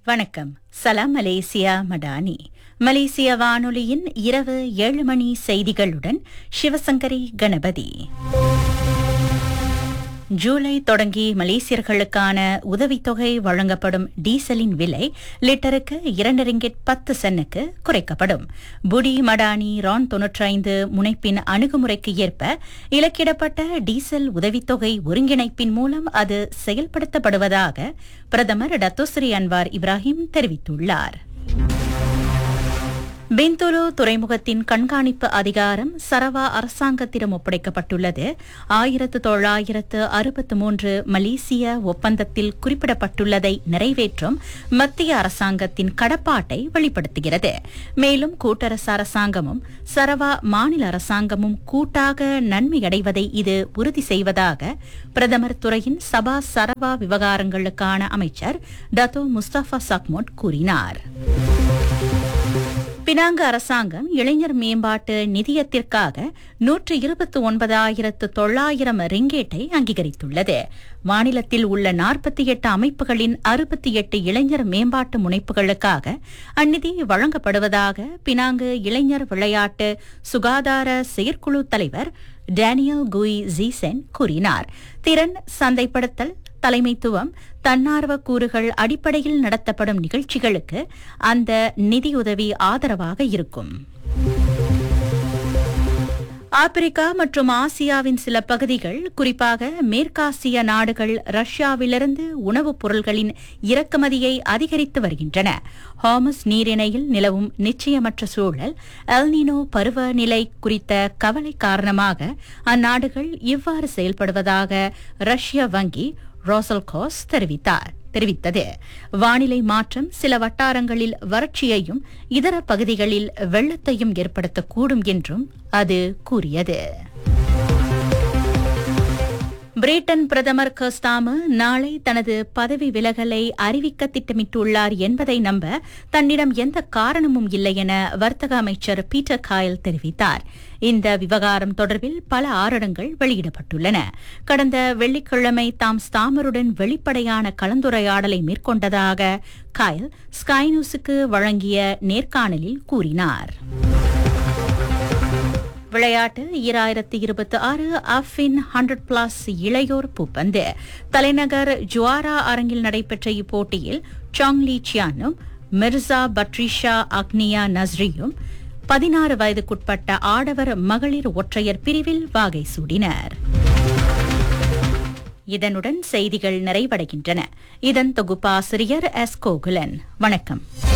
வணக்கம் சலாம் மலேசியா மடானி மலேசிய வானொலியின் இரவு ஏழு மணி செய்திகளுடன் சிவசங்கரி கணபதி ஜூலை தொடங்கி மலேசியர்களுக்கான உதவித்தொகை வழங்கப்படும் டீசலின் விலை லிட்டருக்கு இரண்டு ரிங்கிட் பத்து சென்னுக்கு குறைக்கப்படும் புடி மடானி ரான் தொன்னூற்றைந்து முனைப்பின் அணுகுமுறைக்கு ஏற்ப இலக்கிடப்பட்ட டீசல் உதவித்தொகை ஒருங்கிணைப்பின் மூலம் அது செயல்படுத்தப்படுவதாக பிரதமர் டத்தோஸ்ரீ அன்வார் இப்ராஹிம் தெரிவித்துள்ளார் பெந்தோலோ துறைமுகத்தின் கண்காணிப்பு அதிகாரம் சரவா அரசாங்கத்திடம் ஒப்படைக்கப்பட்டுள்ளது ஆயிரத்து தொள்ளாயிரத்து அறுபத்து மூன்று மலேசிய ஒப்பந்தத்தில் குறிப்பிடப்பட்டுள்ளதை நிறைவேற்றும் மத்திய அரசாங்கத்தின் கடப்பாட்டை வெளிப்படுத்துகிறது மேலும் கூட்டரசு அரசாங்கமும் சரவா மாநில அரசாங்கமும் கூட்டாக நன்மையடைவதை இது உறுதி செய்வதாக பிரதமர் துறையின் சபா சரவா விவகாரங்களுக்கான அமைச்சர் டத்தோ முஸ்தபா சக்மோட் கூறினார் பினாங்கு அரசாங்கம் இளைஞர் மேம்பாட்டு நிதியத்திற்காக நூற்று இருபத்தி ஒன்பதாயிரத்து தொள்ளாயிரம் ரிங்கேட்டை அங்கீகரித்துள்ளது மாநிலத்தில் உள்ள நாற்பத்தி எட்டு அமைப்புகளின் அறுபத்தி எட்டு இளைஞர் மேம்பாட்டு முனைப்புகளுக்காக அந்நிதி வழங்கப்படுவதாக பினாங்கு இளைஞர் விளையாட்டு சுகாதார செயற்குழு தலைவர் டேனியல் குய் ஜீசென் கூறினார் திறன் சந்தைப்படுத்தல் தலைமைத்துவம் தன்னார்வ கூறுகள் அடிப்படையில் நடத்தப்படும் நிகழ்ச்சிகளுக்கு அந்த நிதியுதவி ஆதரவாக இருக்கும் ஆப்பிரிக்கா மற்றும் ஆசியாவின் சில பகுதிகள் குறிப்பாக மேற்காசிய நாடுகள் ரஷ்யாவிலிருந்து உணவுப் பொருள்களின் இறக்குமதியை அதிகரித்து வருகின்றன ஹாமஸ் நீரிணையில் நிலவும் நிச்சயமற்ற சூழல் எல்னினோ பருவநிலை குறித்த கவலை காரணமாக அந்நாடுகள் இவ்வாறு செயல்படுவதாக ரஷ்ய வங்கி ரோசல்கோஸ் தெரிவித்தார் தெரிவித்தது வானிலை மாற்றம் சில வட்டாரங்களில் வறட்சியையும் இதர பகுதிகளில் வெள்ளத்தையும் ஏற்படுத்தக்கூடும் என்றும் அது கூறியது பிரிட்டன் பிரதமர் கஸ்தாம நாளை தனது பதவி விலகலை அறிவிக்க திட்டமிட்டுள்ளார் என்பதை நம்ப தன்னிடம் எந்த காரணமும் இல்லை என வர்த்தக அமைச்சர் பீட்டர் காயல் தெரிவித்தார் இந்த விவகாரம் தொடர்பில் பல ஆரணங்கள் வெளியிடப்பட்டுள்ளன கடந்த வெள்ளிக்கிழமை தாம் ஸ்தாமருடன் வெளிப்படையான கலந்துரையாடலை மேற்கொண்டதாக காயல் ஸ்கை நியூஸுக்கு வழங்கிய நேர்காணலில் கூறினார் விளையாட்டு ஈராயிரத்தி இருபத்தி ஆறு அஃபின் ஹண்ட்ரட் பிளஸ் இளையோர் பூப்பந்து தலைநகர் ஜுவாரா அரங்கில் நடைபெற்ற இப்போட்டியில் சாங்லி சியானும் மிர்சா பட்ரிஷா அக்னியா நஸ்ரியும் பதினாறு வயதுக்குட்பட்ட ஆடவர் மகளிர் ஒற்றையர் பிரிவில் வாகை சூடினர் இதனுடன் செய்திகள் நிறைவடைகின்றன இதன் தொகுப்பாசிரியர் எஸ் கோகுலன் வணக்கம்